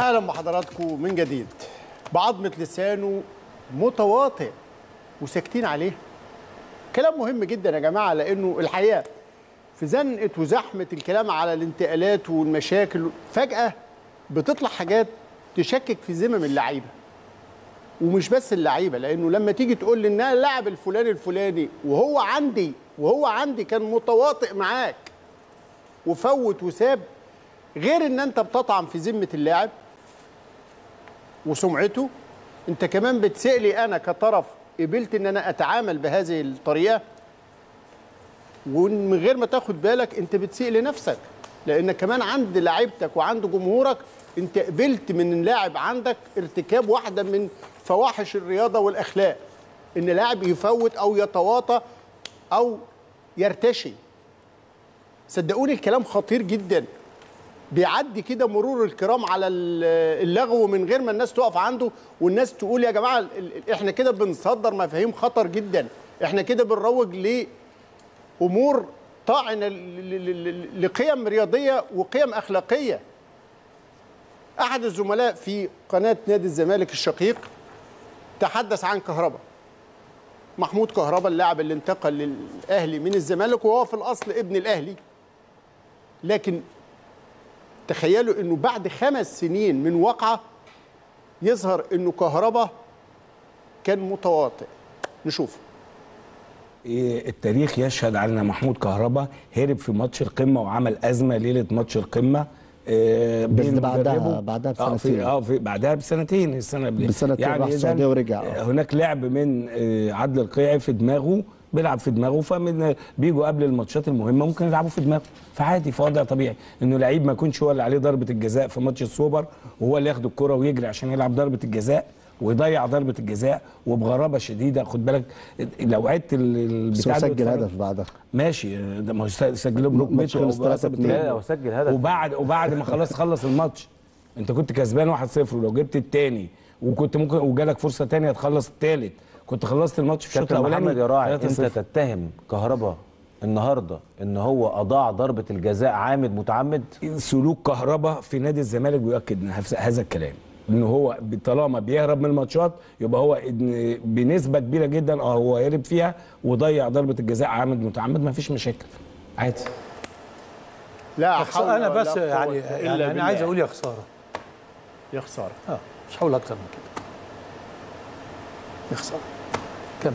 اهلا بحضراتكم من جديد بعظمه لسانه متواطئ وساكتين عليه كلام مهم جدا يا جماعه لانه الحقيقه في زنقه وزحمه الكلام على الانتقالات والمشاكل فجاه بتطلع حاجات تشكك في ذمم اللعيبه ومش بس اللعيبه لانه لما تيجي تقول لي ان انا اللاعب الفلاني الفلاني وهو عندي وهو عندي كان متواطئ معاك وفوت وساب غير ان انت بتطعن في ذمه اللاعب وسمعته انت كمان بتسألي انا كطرف قبلت ان انا اتعامل بهذه الطريقه ومن غير ما تاخد بالك انت بتسيء لنفسك لان كمان عند لعيبتك وعند جمهورك انت قبلت من اللاعب عندك ارتكاب واحده من فواحش الرياضه والاخلاق ان لاعب يفوت او يتواطى او يرتشي صدقوني الكلام خطير جدا بيعدي كده مرور الكرام على اللغو من غير ما الناس تقف عنده والناس تقول يا جماعه احنا كده بنصدر مفاهيم خطر جدا احنا كده بنروج لامور طاعنه لقيم رياضيه وقيم اخلاقيه احد الزملاء في قناه نادي الزمالك الشقيق تحدث عن كهربا محمود كهربا اللاعب اللي انتقل للاهلي من الزمالك وهو في الاصل ابن الاهلي لكن تخيلوا انه بعد خمس سنين من وقعه يظهر انه كهربا كان متواطئ نشوف التاريخ يشهد على ان محمود كهربا هرب في ماتش القمه وعمل ازمه ليله ماتش القمه بس ده بعدها بعدها بسنتين اه في بعدها بسنتين السنه قبل بسنتين يعني راح السعوديه ورجع هناك لعب من عدل القيعي في دماغه بيلعب في دماغه فمن بيجوا قبل الماتشات المهمه ممكن يلعبوا في دماغه فعادي في وضع طبيعي انه لعيب ما يكونش هو اللي عليه ضربه الجزاء في ماتش السوبر وهو اللي ياخد الكره ويجري عشان يلعب ضربه الجزاء ويضيع ضربه الجزاء وبغرابه شديده خد بالك لو عدت البتاع بس سجل هدف بعدها ماشي ده ما سجله بلوك ماتش لا هو سجل هدف وبعد وبعد ما خلاص خلص الماتش انت كنت كسبان 1-0 ولو جبت الثاني وكنت ممكن وجالك فرصه ثانيه تخلص الثالث كنت خلصت الماتش في الشوط كابتن الاولاني محمد يا راعي انت تتهم كهربا النهارده ان هو اضاع ضربه الجزاء عامد متعمد سلوك كهربا في نادي الزمالك بيؤكد هذا الكلام ان هو طالما بيهرب من الماتشات يبقى هو بنسبه كبيره جدا اه هو هرب فيها وضيع ضربه الجزاء عامد متعمد ما فيش مشاكل عادي لا حول انا بس يعني, يعني انا عايز اقول يا خساره يا خساره اه مش هقول اكتر من كده يا خساره كمل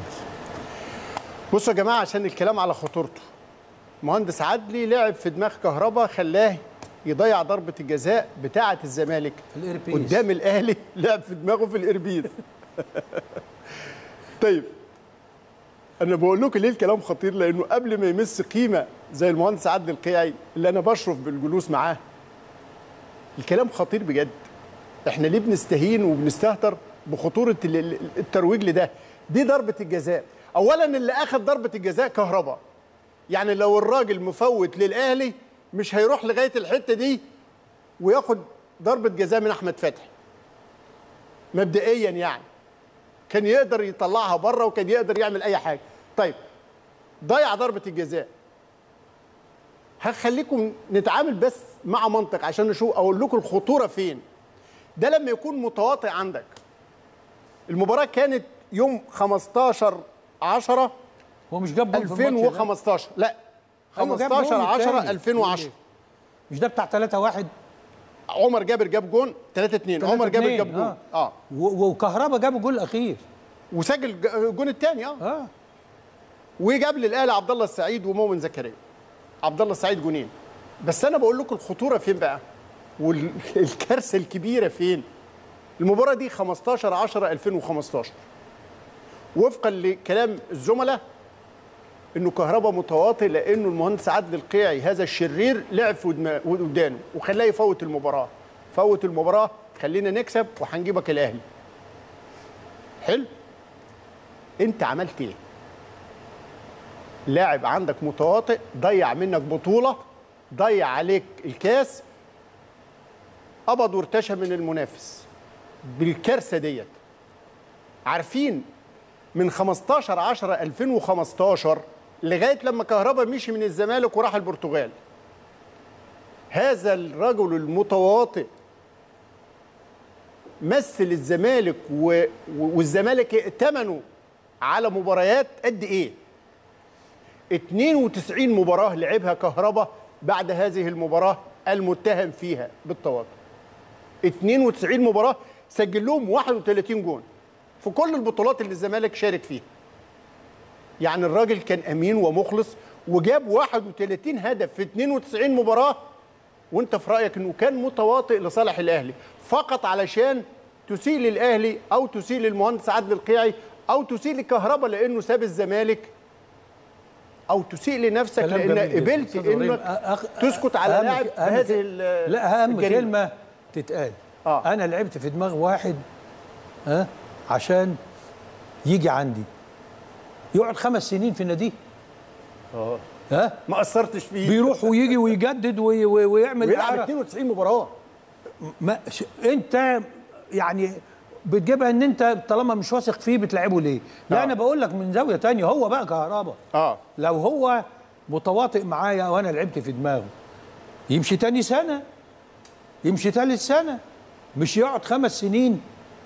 بصوا يا جماعه عشان الكلام على خطورته مهندس عدلي لعب في دماغ كهربا خلاه يضيع ضربه الجزاء بتاعه الزمالك الإربيز. قدام الاهلي لعب في دماغه في الاربيز طيب انا بقول لكم ليه الكلام خطير لانه قبل ما يمس قيمه زي المهندس عدلي القيعي اللي انا بشرف بالجلوس معاه الكلام خطير بجد احنا ليه بنستهين وبنستهتر بخطوره الترويج لده دي ضربه الجزاء اولا اللي اخذ ضربه الجزاء كهربا يعني لو الراجل مفوت للاهلي مش هيروح لغايه الحته دي وياخد ضربه جزاء من احمد فتحي مبدئيا يعني كان يقدر يطلعها بره وكان يقدر يعمل اي حاجه طيب ضيع ضربه الجزاء هخليكم نتعامل بس مع منطق عشان نشوف اقول لكم الخطوره فين ده لما يكون متواطئ عندك المباراه كانت يوم 15 10 هو مش جاب جول في الماتش ده؟ 2015 لا أيوة جاب 15 جول 10 التاني. 2010 مش ده بتاع 3 1 عمر جابر جاب جون 3 2 عمر جابر جاب جون آه. اه وكهربا جاب الجول الاخير وسجل ج- الجون الثاني اه اه وجاب للاهلي عبد الله السعيد ومؤمن زكريا عبد الله السعيد جونين بس انا بقول لكم الخطوره فين بقى والكارثه الكبيره فين المباراه دي 15 10 2015 وفقا لكلام الزملاء انه كهربا متواطئ لانه المهندس عادل القيعي هذا الشرير لعب في ودما- ودانه وخلاه يفوت المباراه فوت المباراه خلينا نكسب وهنجيبك الاهلي حلو انت عملت ايه لاعب عندك متواطئ ضيع منك بطوله ضيع عليك الكاس قبض وارتشى من المنافس بالكارثه ديت عارفين من 15 10 2015 لغايه لما كهربا مشي من الزمالك وراح البرتغال هذا الرجل المتواطئ مثل الزمالك و... و- والزمالك ائتمنوا على مباريات قد ايه 92 مباراه لعبها كهربا بعد هذه المباراه المتهم فيها بالتواطؤ 92 مباراه سجل لهم 31 جون في كل البطولات اللي الزمالك شارك فيها يعني الراجل كان امين ومخلص وجاب 31 هدف في 92 مباراه وانت في رايك انه كان متواطئ لصالح الاهلي فقط علشان تسيء للاهلي او تسيء للمهندس عادل القيعي او تسيء لكهربا لانه ساب الزمالك او تسيء لنفسك كلام لان جميل جدا. قبلت أستاذ إبراهيم، انك أخ- تسكت على أهم- لاعب أهم- بهذه ال- لا اهم الجريمة. كلمه تتقال آه. انا لعبت في دماغ واحد ها عشان يجي عندي يقعد خمس سنين في النادي اه ها ما اثرتش فيه بيروح ويجي ويجدد وي وي ويعمل ويلعب إعارة. 92 مباراه ما ش... انت يعني بتجيبها ان انت طالما مش واثق فيه بتلعبه ليه؟ لا آه. انا بقول لك من زاويه تانية هو بقى كهربا اه لو هو متواطئ معايا وانا لعبت في دماغه يمشي تاني سنه يمشي تالت سنه مش يقعد خمس سنين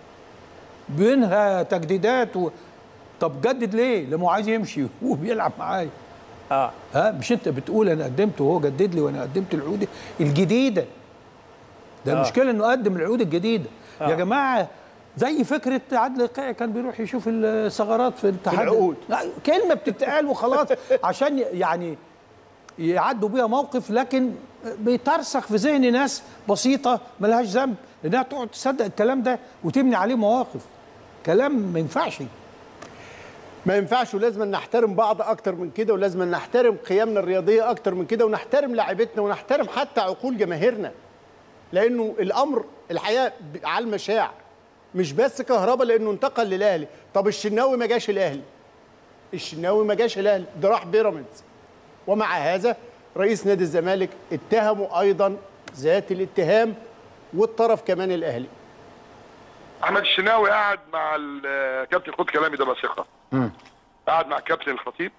بينها تجديدات و... طب جدد ليه؟ لما هو عايز يمشي وبيلعب معايا اه ها مش انت بتقول انا قدمت وهو جدد لي وانا قدمت العقود الجديده ده المشكله انه قدم العقود الجديده يا جماعه زي فكره عدل القيعي كان بيروح يشوف الثغرات في الاتحاد العقود. لا، كلمه بتتقال وخلاص عشان يعني يعدوا بيها موقف لكن بيترسخ في ذهن ناس بسيطه ملهاش ذنب انها تقعد تصدق الكلام ده وتبني عليه مواقف كلام ما ينفعش ما ينفعش ولازم نحترم بعض اكتر من كده ولازم نحترم قيمنا الرياضيه اكتر من كده ونحترم لاعبتنا ونحترم حتى عقول جماهيرنا لانه الامر الحقيقه ب- على المشاع مش بس كهربا لانه انتقل للاهلي طب الشناوي ما جاش الاهلي الشناوي ما جاش الاهلي ده راح بيراميدز ومع هذا رئيس نادي الزمالك اتهموا ايضا ذات الاتهام والطرف كمان الاهلي احمد الشناوي قاعد مع ال- كابتن خد كلامي ده بثقه قاعد مع كابتن الخطيب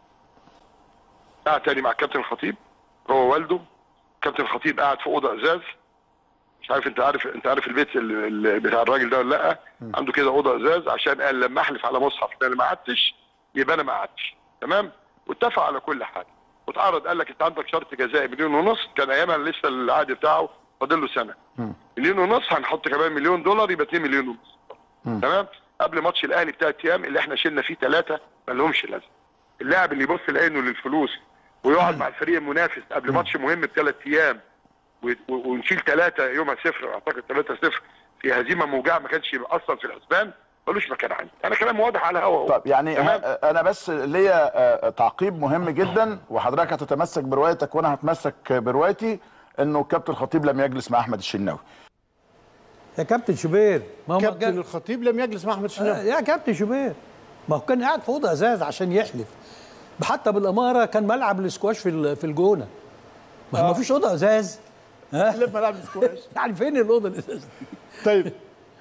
قاعد تاني مع كابتن الخطيب هو والده كابتن الخطيب قاعد في اوضه ازاز مش عارف انت عارف انت عارف البيت ال- ال- بتاع الراجل ده ولا لا عنده كده اوضه ازاز عشان قال لما احلف على مصحف ان انا ما قعدتش يبقى انا ما قعدتش تمام واتفق على كل حاجه واتعرض قال لك انت عندك شرط جزائي مليون ونص كان ايامها لسه العقد بتاعه فاضل له سنه مليون ونص هنحط كمان مليون دولار يبقى 2 مليون ونص تمام قبل ماتش الاهلي بتاع ايام اللي احنا شلنا فيه ثلاثه ما لهمش لازمه اللاعب اللي يبص لعينه للفلوس ويقعد مع الفريق المنافس قبل ماتش مهم بثلاث ايام و- و- ونشيل ثلاثه يومها صفر اعتقد ثلاثه صفر في هزيمه موجعه ما كانش يبقى اصلا في الحسبان ملوش مكان عندي انا كلام واضح على هوا طب يعني تمام؟ ه- انا بس ليا آه، تعقيب مهم جدا وحضرتك هتتمسك بروايتك وانا هتمسك بروايتي انه كابتن الخطيب لم يجلس مع احمد الشناوي يا كابتن شوبير ما هو كابتن جا- الخطيب لم يجلس مع احمد الشناوي يا كابتن شوبير ما هو كان قاعد في اوضه ازاز عشان يحلف حتى بالاماره كان ملعب الاسكواش في ال- في الجونه ما هو ما فيش اوضه ازاز ها لما لعب سكواش يعني فين الاوضه الازاز دي؟ طيب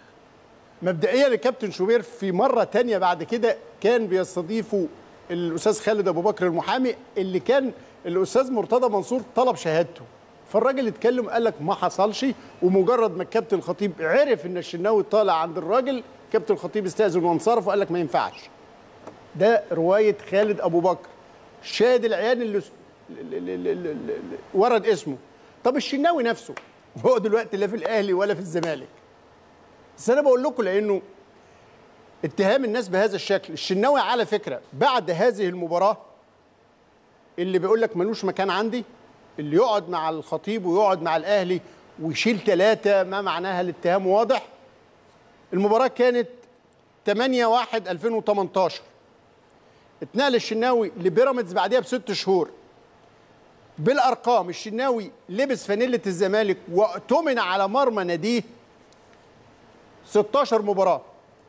مبدئيا الكابتن شوبير في مره تانية بعد كده كان بيستضيفوا الاستاذ خالد ابو بكر المحامي اللي كان الاستاذ مرتضى منصور طلب شهادته فالراجل اتكلم قال لك ما حصلش ومجرد ما الكابتن الخطيب عرف ان الشناوي طالع عند الراجل كابتن الخطيب استاذن وانصرف وقال لك ما ينفعش ده روايه خالد ابو بكر شاهد العيان اللي اللي- اللي- اللي- اللي ورد اسمه طب الشناوي نفسه هو دلوقتي لا في الاهلي ولا في الزمالك بس انا بقول لكم لانه اتهام الناس بهذا الشكل الشناوي على فكره بعد هذه المباراه اللي بيقول لك ملوش مكان عندي اللي يقعد مع الخطيب ويقعد مع الاهلي ويشيل ثلاثه ما معناها الاتهام واضح المباراه كانت 8 1 2018 اتنقل الشناوي لبيراميدز بعدها بست شهور بالارقام الشناوي لبس فانيله الزمالك واؤتمن على مرمى ناديه 16 مباراه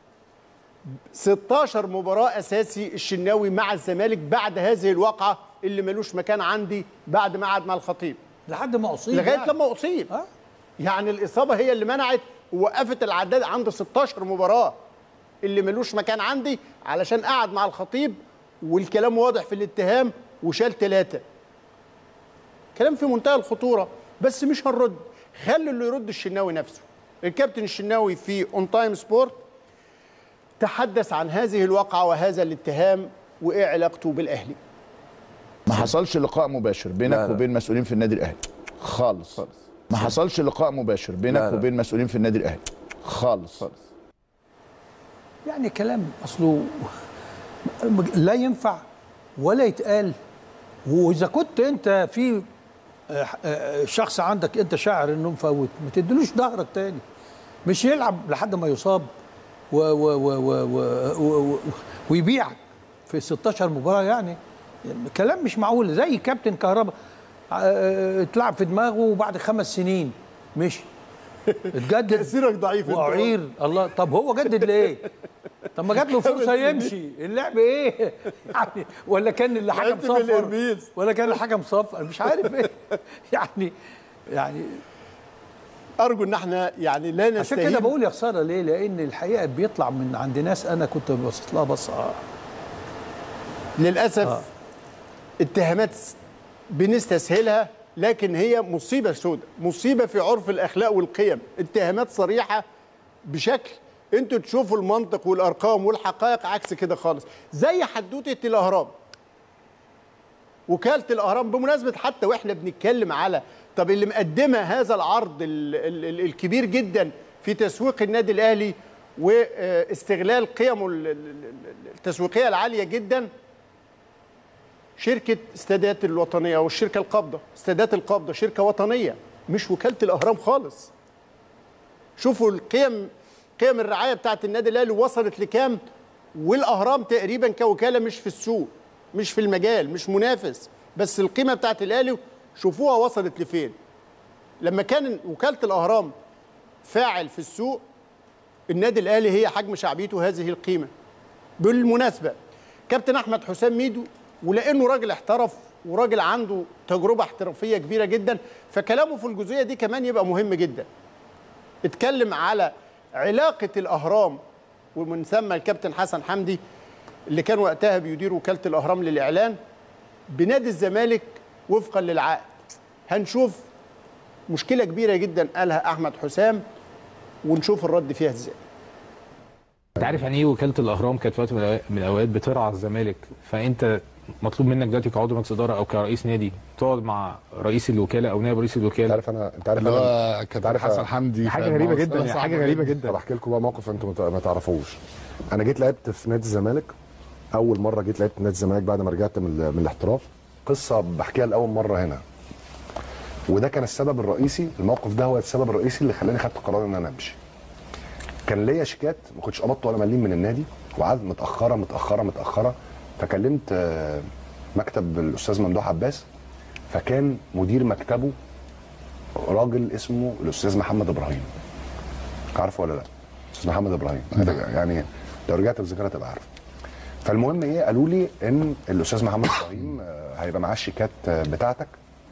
16 مباراه اساسي الشناوي مع الزمالك بعد هذه الواقعه اللي ملوش مكان عندي بعد ما قعد مع الخطيب لحد ما اصيب لغايه يعني. لما اصيب آه. يعني الاصابه هي اللي منعت ووقفت العداد عند 16 مباراه اللي ملوش مكان عندي علشان قعد مع الخطيب والكلام واضح في الاتهام وشال ثلاثه كلام في منتهى الخطوره بس مش هنرد خلي اللي يرد الشناوي نفسه الكابتن الشناوي في اون تايم سبورت تحدث عن هذه الواقعه وهذا الاتهام وايه علاقته بالاهلي ما حصلش لقاء مباشر بينك لا لا. وبين مسؤولين في النادي الاهلي خالص ما حصلش لقاء مباشر بينك لا لا. وبين مسؤولين في النادي الاهلي خالص يعني كلام اصله لا ينفع ولا يتقال واذا كنت انت في آه، آه، شخص عندك انت شاعر انه مفوت ما تدلوش ظهرك تاني مش يلعب لحد ما يصاب و و و و و و و ويبيع في 16 مباراه يعني كلام مش معقول زي كابتن كهربا آه، اتلعب في دماغه وبعد خمس سنين مشي اتجدد تاثيرك ضعيف انت. واعير الله طب هو جدد ليه؟ طب ما جات له فرصه يمشي اللعب ايه؟ يعني ولا كان اللي حكم لعبت صفر بالإربيز. ولا كان الحكم صفر مش عارف ايه يعني يعني ارجو ان احنا يعني لا عشان نستهين كده بقول يا خساره ليه؟ لان الحقيقه بيطلع من عند ناس انا كنت باصص لها بصه للاسف آه. اتهامات بنستسهلها لكن هي مصيبه سوداء مصيبه في عرف الاخلاق والقيم اتهامات صريحه بشكل انتوا تشوفوا المنطق والارقام والحقائق عكس كده خالص زي حدوته الاهرام وكاله الاهرام بمناسبه حتى واحنا بنتكلم على طب اللي مقدمه هذا العرض ال ال ال الكبير جدا في تسويق النادي الاهلي واستغلال قيمه ال- ال- ال- التسويقيه العاليه جدا شركه استادات الوطنيه او الشركه القابضه استادات القابضه شركه وطنيه مش وكاله الاهرام خالص شوفوا القيم قيم الرعايه بتاعت النادي الاهلي وصلت لكام والاهرام تقريبا كوكاله مش في السوق مش في المجال مش منافس بس القيمه بتاعت الاهلي شوفوها وصلت لفين لما كان وكاله الاهرام فاعل في السوق النادي الاهلي هي حجم شعبيته هذه القيمه بالمناسبه كابتن احمد حسام ميدو ولانه راجل احترف وراجل عنده تجربه احترافيه كبيره جدا فكلامه في الجزئيه دي كمان يبقى مهم جدا اتكلم على علاقه الاهرام ومن ثم الكابتن حسن حمدي اللي كان وقتها بيدير وكاله الاهرام للاعلان بنادي الزمالك وفقا للعقد هنشوف مشكله كبيره جدا قالها احمد حسام ونشوف الرد فيها ازاي انت عارف يعني ايه وكاله الاهرام كانت في وقت من الأوقات- من الاوقات بترعى الزمالك فانت مطلوب منك دلوقتي كعضو مجلس اداره او كرئيس نادي تقعد مع رئيس الوكاله او نائب رئيس الوكاله عارف انا انت عارف اللي انا هو كابتن حسن حمدي حاجة فاهم؟ غريبة هو جدا، أصلاً يعني صعب حاجة غريبة جدا. طب احكي لكم بقى موقف انتم مت- ما تعرفوش انا جيت لعبت في نادي الزمالك اول مره جيت لعبت في نادي الزمالك بعد ما رجعت من, ال- من الاحتراف قصه بحكيها لاول مره هنا وده كان السبب الرئيسي الموقف ده هو السبب الرئيسي اللي خلاني خدت قرار ان انا امشي كان ليا شيكات ما كنتش قبضت ولا مليم من النادي وقعدت متاخره متاخره متاخره فكلمت آه، مكتب الاستاذ ممدوح عباس فكان مدير مكتبه راجل اسمه الاستاذ محمد ابراهيم عارفه ولا لا؟ استاذ محمد ابراهيم يعني لو رجعت بالذاكره تبقى عارف فالمهم ايه قالوا لي ان الاستاذ محمد ابراهيم آه، هيبقى معاه الشيكات آه، بتاعتك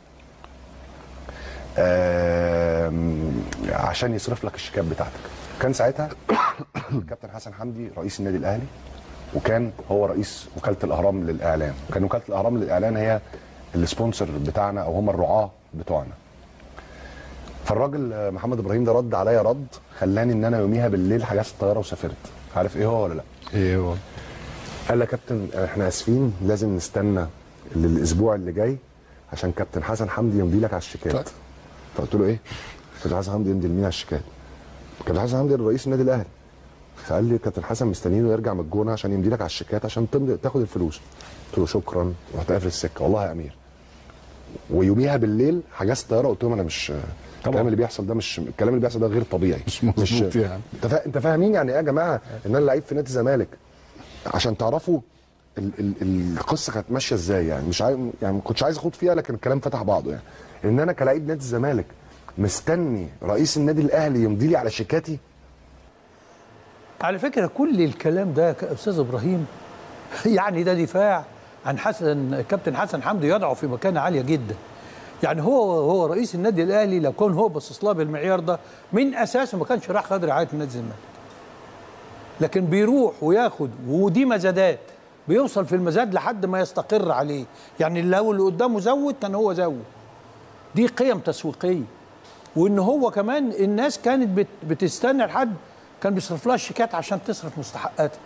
آم، عشان يصرف لك الشيكات بتاعتك كان ساعتها الكابتن حسن حمدي رئيس النادي الاهلي وكان هو رئيس وكاله الاهرام للاعلام وكان وكاله الاهرام للاعلان هي السبونسر بتاعنا او هم الرعاه بتوعنا فالراجل آه، محمد ابراهيم ده رد عليا رد خلاني ان انا يوميها بالليل حجزت الطياره وسافرت عارف ايه هو ولا لا ايه هو قال لي يا كابتن احنا اسفين لازم نستنى للاسبوع اللي جاي عشان كابتن حسن حمدي يمضي لك على الشيكات فقلت له ايه كابتن حسن حمدي يمضي لمين على الشيكات كابتن حسن حمدي رئيس النادي الاهلي فقال لي كابتن حسن مستنيينه يرجع من الجونه عشان يمضي لك على الشيكات عشان تمضي تاخد الفلوس قلت له شكرا رحت قافل السكه والله يا امير ويوميها بالليل حجزت طياره قلت لهم انا مش الكلام اللي بيحصل ده مش الكلام اللي بيحصل ده غير طبيعي مش مظبوط يعني. انت فا... انت فاهمين يعني ايه يا جماعه ان انا لعيب في نادي الزمالك عشان تعرفوا ال... ال... القصه كانت ماشيه ازاي يعني مش عايز يعني ما كنتش عايز اخوض فيها لكن الكلام فتح بعضه يعني ان انا كلاعب نادي الزمالك مستني رئيس النادي الاهلي يمضي لي على شيكاتي على فكره كل الكلام ده يا استاذ ابراهيم يعني ده دفاع عن حسن كابتن حسن حمدي يضعه في مكانه عاليه جدا يعني هو هو رئيس النادي الاهلي لو كان هو باصص لها بالمعيار ده من اساسه ما كانش راح خد رعايه النادي الزمالك لكن بيروح وياخد ودي مزادات بيوصل في المزاد لحد ما يستقر عليه يعني لو اللي قدامه زود كان هو زود دي قيم تسويقيه وان هو كمان الناس كانت بت بتستنى لحد كان بيصرف لها الشيكات عشان تصرف مستحقاتها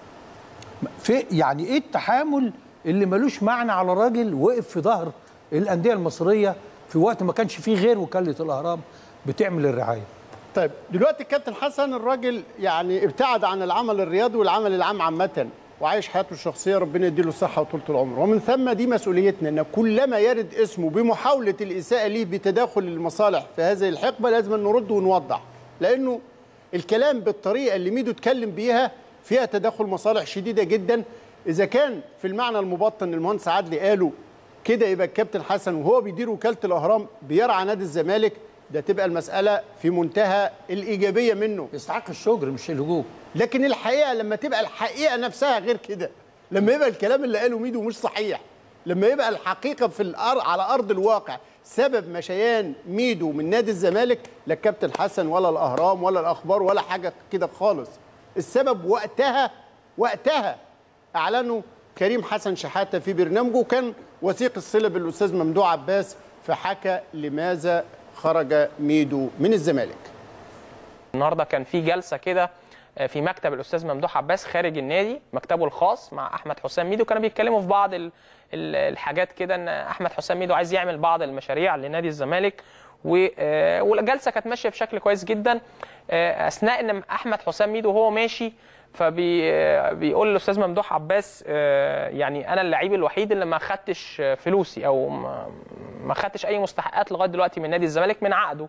في يعني ايه التحامل اللي ملوش معنى على راجل وقف في ظهر الانديه المصريه في وقت ما كانش فيه غير وكاله الاهرام بتعمل الرعايه طيب دلوقتي الكابتن حسن الراجل يعني ابتعد عن العمل الرياضي والعمل العام عامة وعايش حياته الشخصية ربنا يديله الصحة وطولة العمر ومن ثم دي مسؤوليتنا ان كلما يرد اسمه بمحاولة الإساءة ليه بتداخل المصالح في هذه الحقبة لازم نرد ونوضح لأنه الكلام بالطريقة اللي ميدو اتكلم بيها فيها تداخل مصالح شديدة جدا إذا كان في المعنى المبطن المهندس عدلي قاله كده يبقى الكابتن حسن وهو بيدير وكالة الأهرام بيرعى نادي الزمالك ده تبقى المسألة في منتهى الإيجابية منه يستحق الشكر مش الهجوم لكن الحقيقة لما تبقى الحقيقة نفسها غير كده لما يبقى الكلام اللي قاله ميدو مش صحيح لما يبقى الحقيقة في الأرض على أرض الواقع سبب مشيان ميدو من نادي الزمالك لا الكابتن حسن ولا الأهرام ولا الأخبار ولا حاجة كده خالص السبب وقتها وقتها أعلنوا كريم حسن شحاتة في برنامجه وكان وثيق الصلة بالأستاذ ممدوح عباس فحكى لماذا خرج ميدو من الزمالك النهارده كان في جلسه كده في مكتب الاستاذ ممدوح عباس خارج النادي مكتبه الخاص مع احمد حسام ميدو كانوا بيتكلموا في بعض ال- ال- الحاجات كده ان احمد حسام ميدو عايز يعمل بعض المشاريع لنادي الزمالك و- آه، والجلسه كانت ماشيه بشكل كويس جدا آه، اثناء ان احمد حسام ميدو وهو ماشي فبيقول الاستاذ ممدوح عباس آه، يعني انا اللعيب الوحيد اللي ما خدتش فلوسي او ما- ما خدتش اي مستحقات لغايه دلوقتي من نادي الزمالك من عقده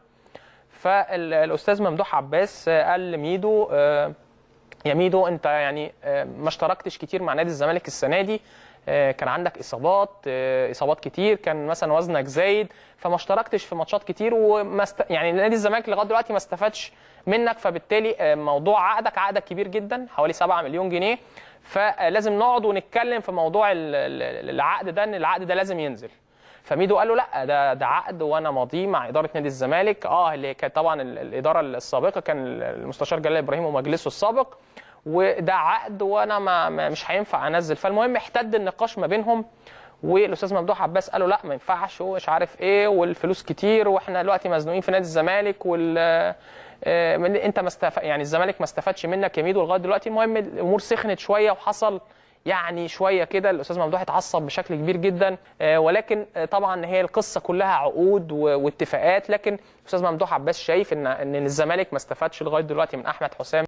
فالاستاذ ممدوح عباس آه، قال لميدو آه، يا ميدو انت يعني آه، ما اشتركتش كتير مع نادي الزمالك السنه دي آه، كان عندك اصابات آه، اصابات كتير كان مثلا وزنك زايد فما اشتركتش في ماتشات كتير وما است... يعني نادي الزمالك لغايه دلوقتي ما استفادش منك فبالتالي آه، موضوع عقدك عقدك كبير جدا حوالي 7 مليون جنيه فلازم نقعد ونتكلم في موضوع ال- ال- العقد ده ان العقد ده لازم ينزل فميدو قال له لا ده ده عقد وانا ماضيه مع اداره نادي الزمالك اه اللي كانت طبعا ال- الاداره السابقه كان المستشار جلال ابراهيم ومجلسه السابق وده عقد وانا ما ما- مش هينفع انزل فالمهم احتد النقاش ما بينهم والاستاذ ممدوح عباس قال له لا ما ينفعش ومش عارف ايه والفلوس كتير واحنا دلوقتي مزنوقين في نادي الزمالك وال آه، من- انت ما استف... يعني الزمالك ما استفادش منك يا ميدو لغايه دلوقتي المهم الامور سخنت شويه وحصل يعني شويه كده الاستاذ ممدوح اتعصب بشكل كبير جدا آه، ولكن آه، طبعا هي القصه كلها عقود و- واتفاقات لكن الاستاذ ممدوح عباس شايف ان ان الزمالك ما استفادش لغايه دلوقتي من احمد حسام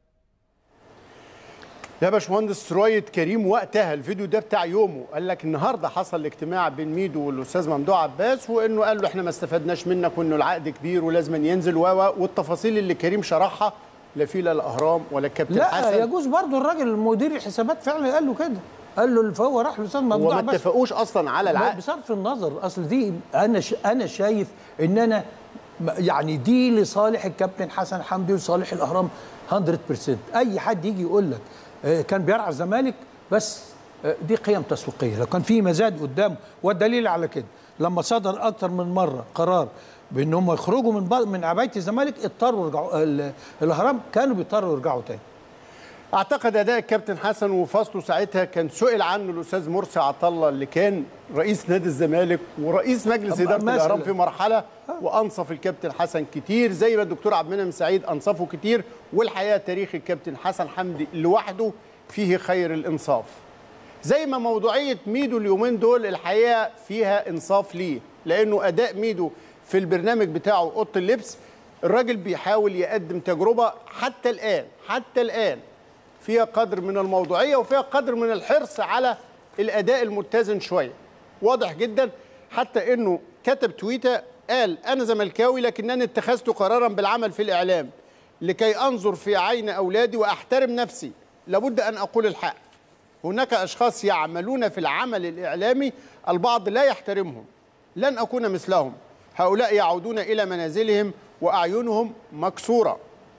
يا باشمهندس رواية كريم وقتها الفيديو ده بتاع يومه قال لك النهارده حصل الاجتماع بين ميدو والاستاذ ممدوح عباس وانه قال له احنا ما استفدناش منك وانه العقد كبير ولازم ينزل و و- والتفاصيل اللي كريم شرحها لا في لا الاهرام ولا الكابتن لا حسن يجوز برضو الراجل مدير الحسابات فعلا قال له كده قال له فهو راح لاستاذ ممدوح وما عباس. اتفقوش اصلا على العقد بصرف النظر اصل دي انا ش... انا شايف ان انا م- يعني دي لصالح الكابتن حسن حمدي وصالح الاهرام 100% اي حد يجي يقول لك آه، كان بيرعى الزمالك بس آه، دي قيم تسويقيه لو كان في مزاد قدامه والدليل على كده لما صدر اكتر من مره قرار بان هم يخرجوا من بعض من عبايه الزمالك اضطروا يرجعوا ال- الاهرام كانوا بيضطروا يرجعوا تاني اعتقد اداء الكابتن حسن وفصله ساعتها كان سئل عنه الاستاذ مرسي عطله اللي كان رئيس نادي الزمالك ورئيس مجلس طب اداره مثلاً. الاهرام في مرحله وانصف الكابتن حسن كتير زي ما الدكتور عبد المنعم سعيد انصفه كتير والحقيقه تاريخ الكابتن حسن حمدي لوحده فيه خير الانصاف زي ما موضوعيه ميدو اليومين دول الحقيقه فيها انصاف ليه لانه اداء ميدو في البرنامج بتاعه اوضه اللبس الراجل بيحاول يقدم تجربه حتى الان حتى الان فيها قدر من الموضوعيه وفيها قدر من الحرص على الاداء المتزن شويه واضح جدا حتى انه كتب تويته قال انا زملكاوي لكنني اتخذت قرارا بالعمل في الاعلام لكي انظر في عين اولادي واحترم نفسي لابد ان اقول الحق هناك اشخاص يعملون في العمل الاعلامي البعض لا يحترمهم لن اكون مثلهم هؤلاء يعودون الى منازلهم واعينهم مكسوره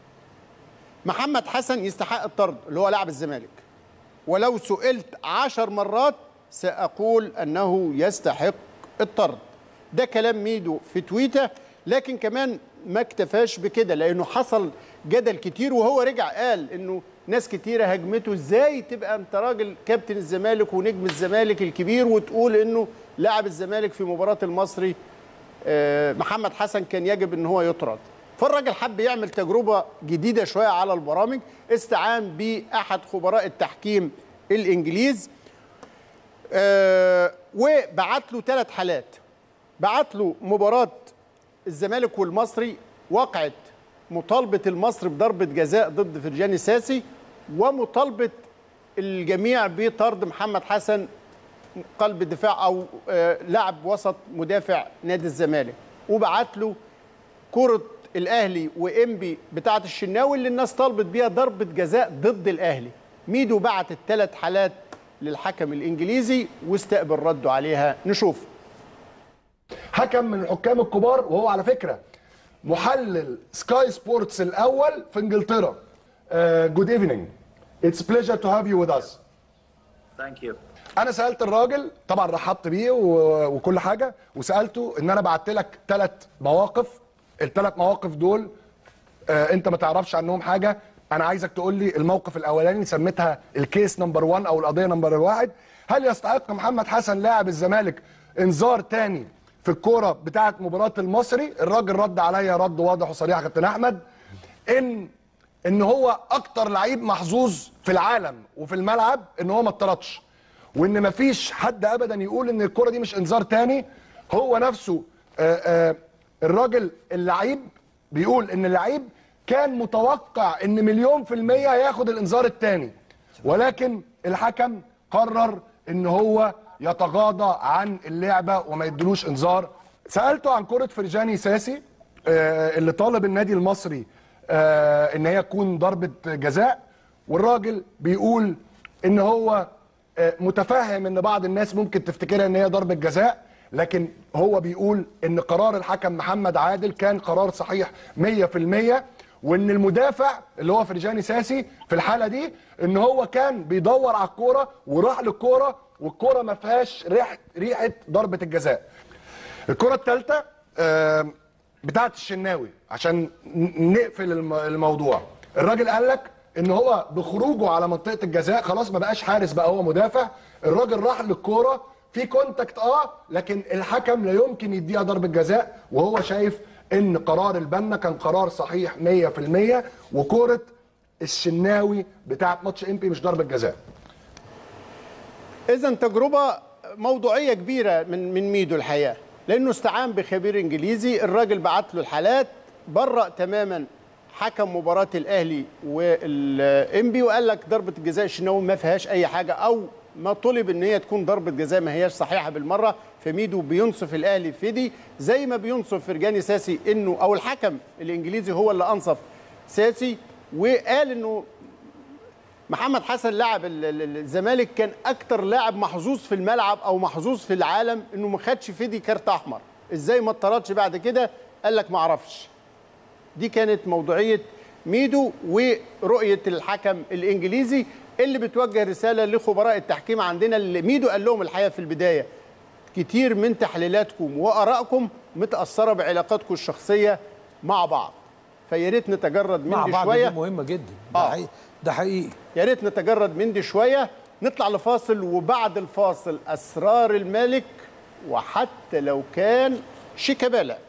محمد حسن يستحق الطرد اللي هو لاعب الزمالك ولو سئلت عشر مرات سأقول أنه يستحق الطرد ده كلام ميدو في تويتر لكن كمان ما اكتفاش بكده لأنه حصل جدل كتير وهو رجع قال أنه ناس كتيرة هجمته ازاي تبقى انت راجل كابتن الزمالك ونجم الزمالك الكبير وتقول انه لاعب الزمالك في مباراة المصري آه، محمد حسن كان يجب ان هو يطرد فالراجل حب يعمل تجربه جديده شويه على البرامج استعان باحد خبراء التحكيم الانجليز آه وبعت له ثلاث حالات بعت له مباراه الزمالك والمصري وقعت مطالبه المصري بضربه جزاء ضد فرجاني ساسي ومطالبه الجميع بطرد محمد حسن قلب دفاع او آه لاعب وسط مدافع نادي الزمالك وبعت له كره الاهلي وانبي بتاعه الشناوي اللي الناس طالبت بيها ضربه جزاء ضد الاهلي ميدو بعت الثلاث حالات للحكم الانجليزي واستقبل رده عليها نشوف حكم من الحكام الكبار وهو على فكره محلل سكاي سبورتس الاول في انجلترا جود ايفنينج اتس بليجر تو هاف يو وذ اس Thank you. انا سالت الراجل طبعا رحبت بيه و- وكل حاجه وسالته ان انا بعت لك ثلاث مواقف الثلاث مواقف دول آه انت ما تعرفش عنهم حاجه انا عايزك تقول لي الموقف الاولاني سميتها الكيس نمبر 1 او القضيه نمبر واحد هل يستحق محمد حسن لاعب الزمالك انذار تاني في الكوره بتاعه مباراه المصري الراجل رد عليا رد واضح وصريح يا كابتن احمد ان ان هو اكتر لعيب محظوظ في العالم وفي الملعب ان هو ما اتطردش وان مفيش حد ابدا يقول ان الكره دي مش انذار تاني هو نفسه آآ آآ الراجل اللعيب بيقول ان اللعيب كان متوقع ان مليون في المية هياخد الانذار التاني ولكن الحكم قرر ان هو يتغاضى عن اللعبة وما يدلوش انذار سألته عن كرة فرجاني ساسي آه، اللي طالب النادي المصري آه، ان هي تكون ضربة جزاء والراجل بيقول ان هو آه، متفهم ان بعض الناس ممكن تفتكرها ان هي ضربة جزاء لكن هو بيقول ان قرار الحكم محمد عادل كان قرار صحيح 100% وان المدافع اللي هو فرجاني ساسي في الحاله دي ان هو كان بيدور على الكوره وراح للكوره والكوره ما فيهاش ريحه ريحه ضربه الجزاء. الكره الثالثه بتاعه الشناوي عشان ن- نقفل الم- الموضوع. الراجل قال لك ان هو بخروجه على منطقه الجزاء خلاص ما بقاش حارس بقى هو مدافع الراجل راح للكوره في كونتاكت اه لكن الحكم لا يمكن يديها ضربه جزاء وهو شايف ان قرار البنا كان قرار صحيح 100% وكوره الشناوي بتاعه ماتش امبي مش ضربه جزاء اذا تجربه موضوعيه كبيره من من ميدو الحقيقه لانه استعان بخبير انجليزي الراجل بعت له الحالات برأ تماما حكم مباراه الاهلي والانبي وقال لك ضربه الجزاء الشناوي ما فيهاش اي حاجه او ما طلب ان هي تكون ضربه جزاء ما هياش صحيحه بالمره فميدو بينصف الاهلي في دي زي ما بينصف فرجاني ساسي انه او الحكم الانجليزي هو اللي انصف ساسي وقال انه محمد حسن لاعب ال- ال- الزمالك كان اكتر لاعب محظوظ في الملعب او محظوظ في العالم انه ما خدش فيدي كارت احمر ازاي ما اتطردش بعد كده قال لك ما اعرفش دي كانت موضوعيه ميدو ورؤيه الحكم الانجليزي اللي بتوجه رساله لخبراء التحكيم عندنا اللي ميدو قال لهم الحقيقه في البدايه كتير من تحليلاتكم وارائكم متاثره بعلاقاتكم الشخصيه مع بعض فيا ريت نتجرد من مع دي بعض شويه دي مهمه جدا ده آه. حقيقي ده حقيقي يا ريت نتجرد من دي شويه نطلع لفاصل وبعد الفاصل اسرار الملك وحتى لو كان شيكابالا